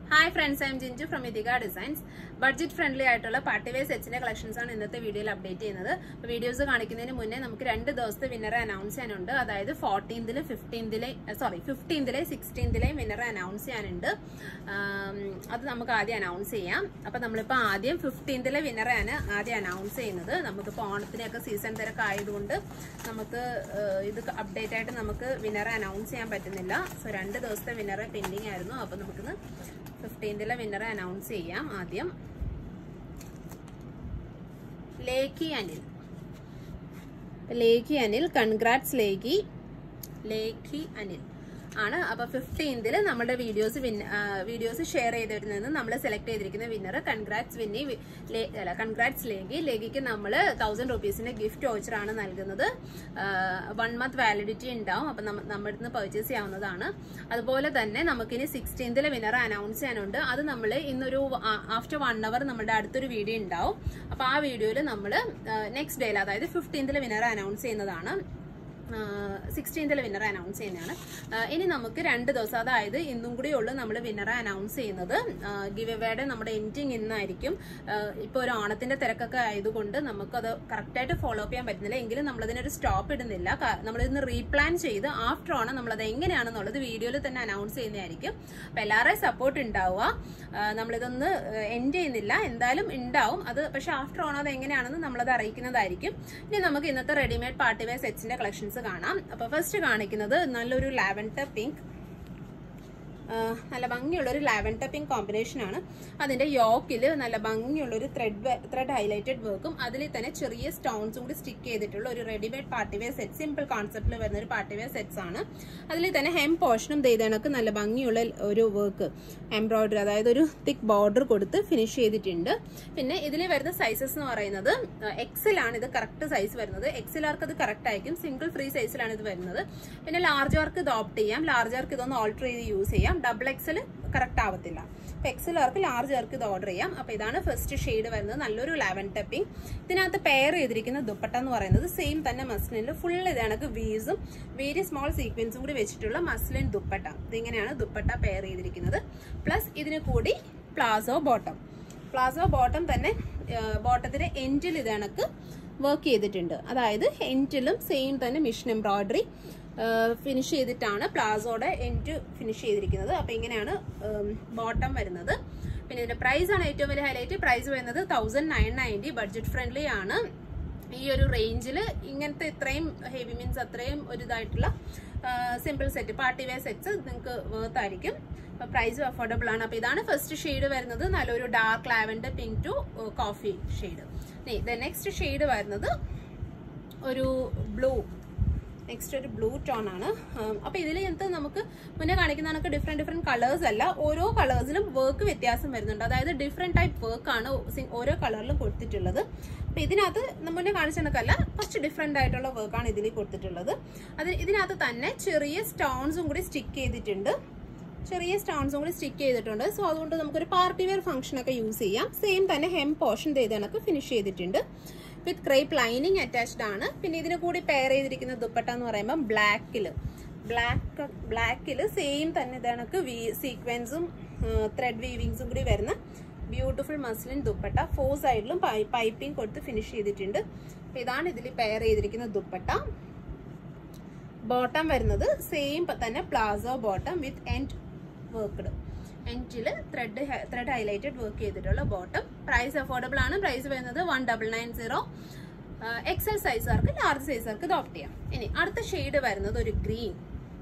hi friends I am Jinchu from Ithika designs budget friendly ആയിട്ടുള്ള party wear സെറ്റ്സിന്റെ collections ആണ് ഇന്നത്തെ വീഡിയോയിൽ അപ്ഡേറ്റ് ചെയ്യുന്നത് വീഡിയോസ് കാണിക്കുന്നതിന് മുന്നേ നമുക്ക് രണ്ട് ദിവസത്തെ വിന്നറെ അനൗൺസ് ചെയ്യാനുണ്ട് അതായത് ഫോർട്ടീൻതിലും ഫിഫ്റ്റീൻതിലെ സോറി ഫിഫ്റ്റീൻതിലെ സിക്സ്റ്റീൻതിലെയും വിന്നറെ അനൗൺസ് ചെയ്യാനുണ്ട് ആം, അത് നമുക്ക് ആദ്യം അനൗൺസ് ചെയ്യാം അപ്പൊ നമ്മളിപ്പോ ആദ്യം ഫിഫ്റ്റീൻതിലെ വിന്നറെയാണ് ആദ്യം അനൗൺസ് ചെയ്യുന്നത് നമുക്കിപ്പോൾ ഓണത്തിനൊക്കെ സീസൺ തിരക്ക് ആയതുകൊണ്ട് നമുക്ക് ഏഹ്, ഇത് അപ്ഡേറ്റ് ആയിട്ട് നമുക്ക് വിന്നറെ അനൗൺസ് ചെയ്യാൻ പറ്റുന്നില്ല സോ രണ്ട് ദിവസത്തെ വിന്നറെ പെൻഡിങ് ആയിരുന്നു അപ്പൊ നമുക്കിന്ന് ഫിഫ്റ്റീൻതിലെ വിന്നറെ അനൗൺസ് ചെയ്യാം ആദ്യം ലേഖി അനിൽ ലേഖി അനിൽ കൺഗ്രാറ്റ്സ് ലേഖി ലേഖി അനിൽ ആണ് അപ്പൊ ഫിഫ്റ്റീൻതിൽ നമ്മുടെ വീഡിയോസ് വീഡിയോസ് ഷെയർ ചെയ്തിരുന്നത് നമ്മൾ സെലക്ട് ചെയ്തിരിക്കുന്ന വിന്നർ കൺഗ്രാറ്റ്സ് വിന്നി വി- ലേ- അല്ല കൺഗ്രാറ്റ്സ് ലേഖി ലേഖിക്ക് നമ്മൾ തൗസൻഡ് റുപ്പീസിന്റെ ഗിഫ്റ്റ് വൗച്ചർ ആണ് നൽകുന്നത് വൺ മന്ത് വാലിഡിറ്റി ഉണ്ടാവും അപ്പൊ നമ്മ- നമ്മുടെ നിന്ന് പർച്ചേസ് ചെയ്യാവുന്നതാണ് അതുപോലെ തന്നെ നമുക്കിനി സിക്സ്റ്റീൻതിലെ വിന്നർ അനൗൺസ് ചെയ്യാനുണ്ട് അത് നമ്മൾ ഇന്നൊരു ആഫ്റ്റർ വൺ അവർ നമ്മുടെ അടുത്തൊരു വീഡിയോ ഉണ്ടാവും അപ്പൊ ആ വീഡിയോയിൽ നമ്മൾ നെക്സ്റ്റ് ഡേയിൽ അതായത് ഫിഫ്റ്റീൻതിലെ വിന്നർ അനൗൺസ് ചെയ്യുന്നതാണ് സിക്സ്റ്റീൻതിലെ വിന്നർ അനൗൺസ് ചെയ്യുന്നതാണ് ആ, ഇനി നമുക്ക് രണ്ട് ദിവസം അതായത് ഇന്നും കൂടി ഉള്ളു നമ്മൾ വിന്നറെ അനൗൺസ് ചെയ്യുന്നത് ഗിവ് എവേയുടെ നമ്മുടെ എൻഡിങ് ഇന്നായിരിക്കും ഇപ്പോൾ ഒരു ഓണത്തിന്റെ തിരക്കൊക്കെ ആയതുകൊണ്ട് നമുക്കത് കറക്റ്റായിട്ട് ഫോളോ അപ്പ് ചെയ്യാൻ പറ്റുന്നില്ല എങ്കിലും നമ്മളതിനൊരു സ്റ്റോപ്പ് ഇടുന്നില്ല ക- നമ്മളിന്ന് റീപ്ലാൻ ചെയ്ത് ആഫ്റ്റർ ഓണം നമ്മളത് എങ്ങനെയാണെന്നുള്ളത് വീഡിയോയിൽ തന്നെ അനൗൺസ് ചെയ്യുന്നതായിരിക്കും അപ്പൊ എല്ലാവരുടെയും സപ്പോർട്ട് ഉണ്ടാവുക ആ, നമ്മളിതൊന്ന് എൻഡ് ചെയ്യുന്നില്ല എന്തായാലും ഉണ്ടാവും അത് പക്ഷെ ആഫ്റ്റർ ഓണം അത് എങ്ങനെയാണെന്ന് നമ്മളത് അറിയിക്കുന്നതായിരിക്കും ഇനി നമുക്ക് ഇന്നത്തെ റെഡിമെയ്ഡ് പാർട്ടി വെയർ സെറ്റ്സിന്റെ കളക്ഷൻസ് കാണാം അപ്പൊ ഫസ്റ്റ് കാണിക്കുന്നത് നല്ലൊരു ലാവൻഡർ പിങ്ക് നല്ല ഭംഗിയുള്ള ഒരു ലാവൻഡർ പിങ്ക് കോമ്പിനേഷൻ ആണ് അതിന്റെ യോക്കിൽ നല്ല ഭംഗിയുള്ള ഒരു ത്രെഡ് ത്രെഡ് ഹൈലൈറ്റഡ് വർക്കും അതിൽ തന്നെ ചെറിയ സ്റ്റോൺസും കൂടി സ്റ്റിക്ക് ചെയ്തിട്ടുള്ള ഒരു readymade party wear set simple കോൺസെപ്റ്റിൽ വരുന്ന ഒരു പാർട്ടി വെയർ സെറ്റ്സ് ആണ് അതിൽ തന്നെ ഹെം പോർഷനും കണക്ക് നല്ല ഭംഗിയുള്ള ഒരു വർക്ക് എംബ്രോയിഡറി അതായത് ഒരു തിക്ക് ബോർഡർ കൊടുത്ത് ഫിനിഷ് ചെയ്തിട്ടുണ്ട് പിന്നെ ഇതിൽ വരുന്ന സൈസസ് എന്ന് പറയുന്നത് എക്സൽ ആണ് ഇത് കറക്റ്റ് സൈസ് വരുന്നത് എക്സൽ ആർക്ക് അത് കറക്റ്റ് ആയിരിക്കും സിംഗിൾ ഫ്രീ സൈസിലാണ് ഇത് വരുന്നത് പിന്നെ ലാർജ് ആർക്ക് ഇത് ഓപ്റ്റ് ചെയ്യാം ലാർജ് ആർക്ക് ഇതൊന്ന് ഓൾട്ടർ ചെയ്ത് യൂസ് ചെയ്യാം ഡബിൾ എക്സൽ കറക്റ്റ് ആവത്തില്ല അപ്പൊ എക്സൽ ആർക്ക് ലാർജ് ആർക്ക് ഇത് ഓർഡർ ചെയ്യാം അപ്പൊ ഇതാണ് ഫസ്റ്റ് ഷെയ്ഡ് വരുന്നത് നല്ലൊരു ലെവൻ ടപ്പിംഗ് ഇതിനകത്ത് പെയർ ചെയ്തിരിക്കുന്ന ദുപ്പട്ട എന്ന് പറയുന്നത് സെയിം തന്നെ മസ്ലിനിൽ ഫുൾ ഇതണക്ക് വീസും വേരി സ്മോൾ സീക്വൻസും കൂടി വെച്ചിട്ടുള്ള മസ്ലിൻ ദുപ്പട്ട ഇതിങ്ങനെയാണ് ദുപ്പട്ട പെയർ ചെയ്തിരിക്കുന്നത് പ്ലസ് ഇതിന് കൂടി പ്ലാസോ ബോട്ടം പ്ലാസോ ബോട്ടം തന്നെ ബോട്ടത്തിന്റെ എൻഡിൽ ഇതണക്ക് വർക്ക് ചെയ്തിട്ടുണ്ട് അതായത് എൻഡിലും സെയിം തന്നെ മിഷൻ എംബ്രോയിഡറി ഫിനിഷ് ചെയ്തിട്ടാണ് പ്ലാസോയുടെ എൻഡ് ഫിനിഷ് ചെയ്തിരിക്കുന്നത് അപ്പൊ ഇങ്ങനെയാണ് ബോട്ടം വരുന്നത് പിന്നെ ഇതിന്റെ പ്രൈസ് ആണ് ഏറ്റവും വലിയ ഹൈലൈറ്റ് പ്രൈസ് വരുന്നത് thousand nine ninety budget friendly ആണ് ഈ ഒരു റേഞ്ചിൽ ഇങ്ങനത്തെ ഇത്രയും ഹെവി മീൻസ് അത്രയും ഒരു ഇതായിട്ടുള്ള simple set party wear sets നിങ്ങൾക്ക് വേർത്ത് ആയിരിക്കും പ്രൈസും അഫോർഡബിൾ ആണ് അപ്പൊ ഇതാണ് ഫസ്റ്റ് ഷെയ്ഡ് വരുന്നത് നല്ലൊരു dark lavender pink to coffee shade next shade വരുന്നത് ഒരു ബ്ലൂ നെക്സ്റ്റ് ഒരു ബ്ലൂ ടോൺ ആണ് ഉം, അപ്പൊ ഇതിൽ എന്ത് നമുക്ക് മുന്നേ കാണിക്കുന്ന കണക്ക് ഡിഫറെന്റ് ഡിഫറെന്റ് കളേഴ്സ് അല്ല ഓരോ കളേഴ്സിലും വർക്ക് വ്യത്യാസം വരുന്നുണ്ട് അതായത് ഡിഫറെന്റ് ടൈപ്പ് വർക്ക് ആണ് സി- ഓരോ കളറിലും കൊടുത്തിട്ടുള്ളത് അപ്പൊ ഇതിനകത്ത് നമ്മ മുന്നേ കാണിച്ച കണക്കല്ല കുറച്ച് ഡിഫറെന്റ് ആയിട്ടുള്ള വർക്കാണ് ഇതിൽ കൊടുത്തിട്ടുള്ളത് അത് ഇതിനകത്ത് തന്നെ ചെറിയ സ്റ്റോൺസും കൂടി സ്റ്റിക്ക് ചെയ്തിട്ടുണ്ട് ചെറിയ സ്റ്റോൺസും കൂടി സ്റ്റിക്ക് ചെയ്തിട്ടുണ്ട് സോ അതുകൊണ്ട് നമുക്കൊരു പാർട്ടി വെയർ ഫംഗ്ഷൻ ഒക്കെ യൂസ് ചെയ്യാം സെയിം തന്നെ ഹെം പോർഷൻ ചെയ്ത് കണക്ക് ഫിനിഷ് ചെയ്തിട്ടുണ്ട് വിത്ത് ക്രേപ്പ് ലൈനിങ് അറ്റാച്ച്ഡ് ആണ് പിന്നെ ഇതിന് കൂടി പെയർ ചെയ്തിരിക്കുന്ന ദുപ്പട്ട എന്ന് പറയുമ്പോൾ ബ്ലാക്കില് ബ്ലാക്ക് ബ്ലാക്കിൽ സെയിം തന്നെ ഇതണക്ക് വി സീക്വൻസും ത്രെഡ് വീവിങ്സും കൂടി വരുന്ന ബ്യൂട്ടിഫുൾ മസ്ലിൻ ദുപ്പട്ട ഫോർ സൈഡിലും പൈപ്പിംഗ് കൊടുത്ത് ഫിനിഷ് ചെയ്തിട്ടുണ്ട് അപ്പൊ ഇതാണ് ഇതിൽ പെയർ ചെയ്തിരിക്കുന്ന ദുപ്പട്ട ബോട്ടം വരുന്നത് സെയിം തന്നെ palazzo bottom with end worked എൻഡിൽ ത്രെഡ് ത്രെഡ് ഹൈലൈറ്റഡ് വർക്ക് ചെയ്തിട്ടുള്ള ബോട്ടം പ്രൈസ് അഫോർഡബിൾ ആണ് പ്രൈസ് വരുന്നത് one double nine zero XL സൈസുകാർക്ക് ലാർജ് സൈസുകാർക്ക് ഇത് ഓപ്റ്റ് ചെയ്യാം ഇനി അടുത്ത ഷെയ്ഡ് വരുന്നത് ഒരു ഗ്രീൻ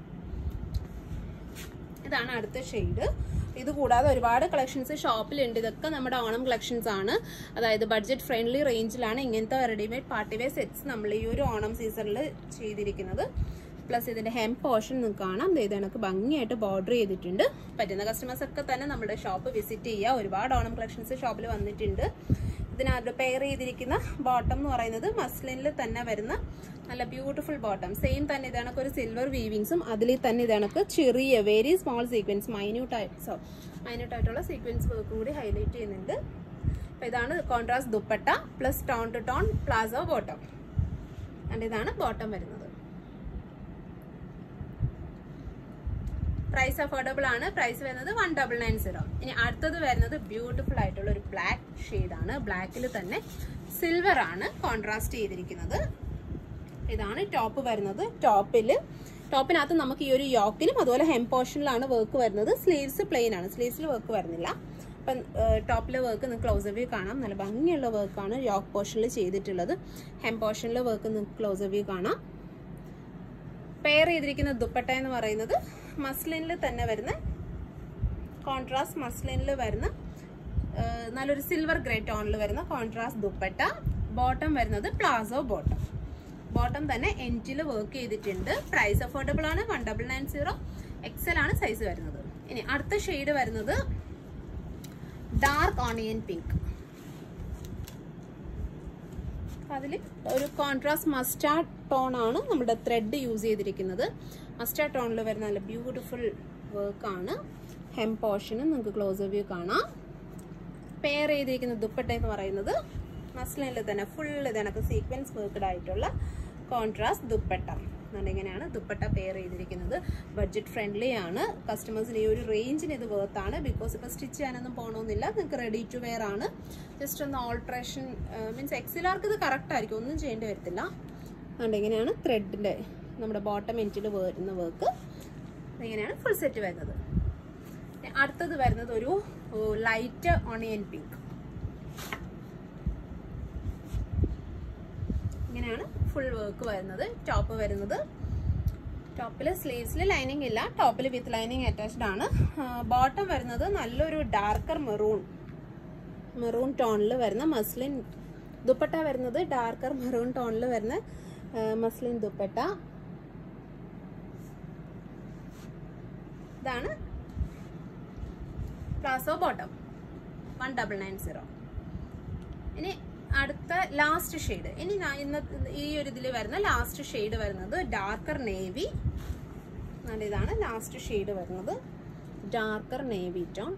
ഇതാണ് അടുത്ത ഷെയ്ഡ് ഇത് കൂടാതെ ഒരുപാട് കളക്ഷൻസ് ഷോപ്പിലുണ്ട് ഇതൊക്കെ നമ്മുടെ ഓണം കളക്ഷൻസ് ആണ് അതായത് ബഡ്ജറ്റ് ഫ്രണ്ട്ലി റേഞ്ചിലാണ് ഇങ്ങനത്തെ റെഡിമെയ്ഡ് പാർട്ടി വെയർ സെറ്റ്സ് നമ്മൾ ഈ ഒരു ഓണം സീസണിൽ ചെയ്തിരിക്കുന്നത് പ്ലസ് ഇതിന്റെ ഹെം പോർഷൻ നിങ്ങൾക്ക് കാണാം ദേ ഇത് കണക്ക് ഭംഗിയായിട്ട് ബോർഡർ ചെയ്തിട്ടുണ്ട് പറ്റുന്ന കസ്റ്റമേഴ്സ് ഒക്കെ തന്നെ നമ്മുടെ ഷോപ്പ് വിസിറ്റ് ചെയ്യുക ഒരുപാട് ഓണം കളക്ഷൻസ് ഷോപ്പിൽ വന്നിട്ടുണ്ട് ഇതിനകത്ത് പെയർ ചെയ്തിരിക്കുന്ന ബോട്ടം എന്ന് പറയുന്നത് മസ്ലിനിൽ തന്നെ വരുന്ന നല്ല ബ്യൂട്ടിഫുൾ ബോട്ടം സെയിം തന്നെ ഇതണക്ക് ഒരു സിൽവർ വീവിങ്സും അതിൽ തന്നെ ഇതണക്ക് ചെറിയ വെരി സ്മോൾ സീക്വൻസ് മൈന്യൂട്ട് ആയിട്ട് സോ മൈന്യൂട്ട് ആയിട്ടുള്ള സീക്വൻസ് വർക്കും കൂടി ഹൈലൈറ്റ് ചെയ്യുന്നുണ്ട് അപ്പൊ ഇതാണ് contrast dupatta plus tone to tone palazzo bottom and ഇതാണ് ബോട്ടം വരുന്നത് പ്രൈസ് അഫോർഡബിൾ ആണ് പ്രൈസ് വരുന്നത് വൺ ഡബിൾ നയൻ സീറോ ഇനി അടുത്തത് വരുന്നത് ബ്യൂട്ടിഫുൾ ആയിട്ടുള്ള ഒരു ബ്ലാക്ക് ആണ് ബ്ലാക്കിൽ തന്നെ സിൽവർ ആണ് കോൺട്രാസ്റ്റ് ചെയ്തിരിക്കുന്നത് ഇതാണ് ടോപ്പ് വരുന്നത് ടോപ്പിൽ ടോപ്പിനകത്ത് നമുക്ക് ഈ ഒരു യോക്കിലും അതുപോലെ ഹെം പോർഷനിലാണ് വർക്ക് വരുന്നത് സ്ലീവ്സ് പ്ലെയിൻ ആണ് സ്ലീവ്സിൽ വർക്ക് വരുന്നില്ല അപ്പം ടോപ്പിലെ വർക്ക് നിങ്ങൾക്ക് ക്ലോസ് വ്യൂ കാണാം നല്ല ഭംഗിയുള്ള വർക്കാണ് യോക്ക് പോർഷനിൽ ചെയ്തിട്ടുള്ളത് ഹെം പോർഷനിലെ വർക്ക് നിങ്ങൾക്ക് ക്ലോസ് വ്യൂ കാണാം പെയർ ചെയ്തിരിക്കുന്ന ദുപ്പട്ട എന്ന് പറയുന്നത് മസ്ലിനിൽ തന്നെ വരുന്ന കോൺട്രാസ്റ്റ് മസ്ലിനിൽ വരുന്ന ആ, നല്ലൊരു സിൽവർ ഗ്രേ ടോണിൽ വരുന്ന കോൺട്രാസ്റ്റ് ദുപ്പട്ട ബോട്ടം വരുന്നത് പ്ലാസോ ബോട്ടം ബോട്ടം തന്നെ എൻറ്റിൽ വർക്ക് ചെയ്തിട്ടുണ്ട് പ്രൈസ് അഫോർഡബിൾ ആണ് one double nine zero XL ആണ് സൈസ് വരുന്നത് ഇനി അടുത്ത ഷെയ്ഡ് വരുന്നത് ഡാർക്ക് ഓണിയൻ പിങ്ക് അതിൽ ഒരു കോൺട്രാസ്റ്റ് മസ്റ്റാർഡ് ടോൺ ആണ് നമ്മുടെ ത്രെഡ് യൂസ് ചെയ്തിരിക്കുന്നത് മസ്റ്റാർഡ് ടോണിൽ വരുന്ന നല്ല ബ്യൂട്ടിഫുൾ വർക്കാണ് ഹെം പോർഷന് നിങ്ങൾക്ക് ക്ലോസ് വ്യൂ കാണാം പെയർ ചെയ്തിരിക്കുന്ന ദുപ്പട്ട എന്ന് പറയുന്നത് മസ്ലിനിൽ തന്നെ ഫുൾ ഇതണക്ക് സീക്വൻസ് വർക്ക്ഡ് ആയിട്ടുള്ള കോൺട്രാസ്റ്റ് ദുപ്പട്ട അതുകൊണ്ട് ഇങ്ങനെയാണ് ദുപ്പട്ട പെയർ ചെയ്തിരിക്കുന്നത് ബഡ്ജറ്റ് ഫ്രണ്ട്ലി ആണ് കസ്റ്റമേഴ്സിന് ഈ ഒരു റേഞ്ചിന് ഇത് വേർത്താണ് ബിക്കോസ് ഇപ്പോൾ സ്റ്റിച്ച് ചെയ്യാനൊന്നും പോകണമെന്നില്ല നിങ്ങൾക്ക് റെഡി ടു വെയർ ആണ് ജസ്റ്റ് ഒന്ന് ഓൾട്രേഷൻ മീൻസ് എക്സിലാർക്ക് ഇത് കറക്റ്റ് ആയിരിക്കും ഒന്നും ചെയ്യേണ്ടി വരത്തില്ല അതുകൊണ്ട് ഇങ്ങനെയാണ് ത്രെഡിൻ്റെ നമ്മുടെ ബോട്ടം എൻറ്റിൽ വരുന്ന വർക്ക് ഇങ്ങനെയാണ് ഫുൾ സെറ്റ് വരുന്നത് ഇനി അടുത്തത് വരുന്നത് ഒരു ലൈറ്റ് ഓണിയൻ പിങ്ക് ഇങ്ങനെയാണ് ഫുൾ വർക്ക് വരുന്നത് ടോപ്പ് വരുന്നത് ടോപ്പിൽ സ്ലീവ്സിൽ ലൈനിങ് ഇല്ല ടോപ്പിൽ വിത്ത് ലൈനിങ് അറ്റാച്ച്ഡ് ആണ് ബോട്ടം വരുന്നത് നല്ലൊരു ഡാർക്കർ മെറൂൺ മെറൂൺ ടോണിൽ വരുന്ന മസ്ലിൻ ദുപ്പട്ട വരുന്നത് ഡാർക്കർ മെറൂൺ ടോണിൽ വരുന്ന മസ്ലിൻ ദുപ്പട്ട ഇതാണ് palazzo bottom one double nine zero ഇനി അടുത്ത ലാസ്റ്റ് ഷെയ്ഡ് ഇനി ഞാൻ ഇന്ന ഈ ഒരു ഇതിൽ വരുന്ന ലാസ്റ്റ് ഷെയ്ഡ് വരുന്നത് ഡാർക്കർ നേവി ഇതാണ് ലാസ്റ്റ് ഷെയ്ഡ് വരുന്നത് ഡാർക്കർ നേവി ടോൺ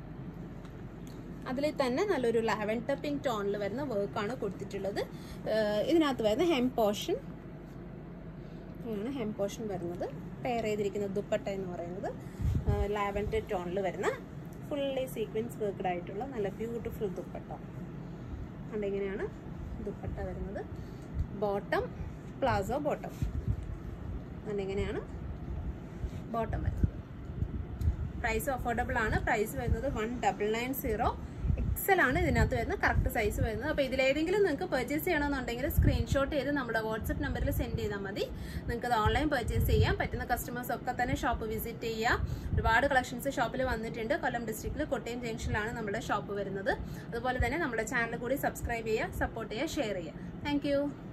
അതിൽ തന്നെ നല്ലൊരു ലാവൻഡർ പിങ്ക് ടോണിൽ വരുന്ന വർക്കാണ് കൊടുത്തിട്ടുള്ളത് ഏഹ് ഇതിനകത്ത് വരുന്ന ഹെം പോർഷൻ ആണ് ഹെം പോർഷൻ വരുന്നത് പെയർ ചെയ്തിരിക്കുന്ന ദുപ്പട്ട എന്ന് പറയുന്നത് ലാവൻഡർ ടോണിൽ വരുന്ന ഫുള്ളി സീക്വൻസ് വർക്ക്ഡ് ആയിട്ടുള്ള നല്ല ബ്യൂട്ടിഫുൾ ദുപ്പട്ട അതുകൊണ്ട് ഇങ്ങനെയാണ് ദുപ്പട്ട വരുന്നത് ബോട്ടം പ്ലാസോ ബോട്ടം അതുകൊണ്ട് ഇങ്ങനെയാണ് ബോട്ടം വരുന്നത് പ്രൈസ് അഫോർഡബിൾ ആണ് പ്രൈസ് വരുന്നത് one double nine zero XL ആണ് ഇതിനകത്ത് വരുന്ന കറക്റ്റ് സൈസ് വരുന്നത് അപ്പോൾ ഇതിലേതെങ്കിലും നിങ്ങൾക്ക് പർച്ചേസ് ചെയ്യണമെന്നുണ്ടെങ്കിൽ സ്ക്രീൻഷോട്ട് ചെയ്ത് നമ്മുടെ വാട്സപ്പ് നമ്പറിൽ സെൻഡ് ചെയ്താൽ മതി നിങ്ങൾക്ക് അത് ഓൺലൈൻ പർച്ചേസ് ചെയ്യാം പറ്റുന്ന കസ്റ്റമേഴ്സ് ഒക്കെ തന്നെ ഷോപ്പ് വിസിറ്റ് ചെയ്യുക ഒരുപാട് കളക്ഷൻസ് ഷോപ്പിൽ വന്നിട്ടുണ്ട് കൊല്ലം ഡിസ്ട്രിക്റ്റിൽ കൊട്ടയം ജംഗ്ഷനിലാണ് നമ്മുടെ ഷോപ്പ് വരുന്നത് അതുപോലെ തന്നെ നമ്മുടെ ചാനൽ കൂടി സബ്സ്ക്രൈബ് ചെയ്യുക സപ്പോർട്ട് ചെയ്യുക ഷെയർ ചെയ്യുക താങ്ക്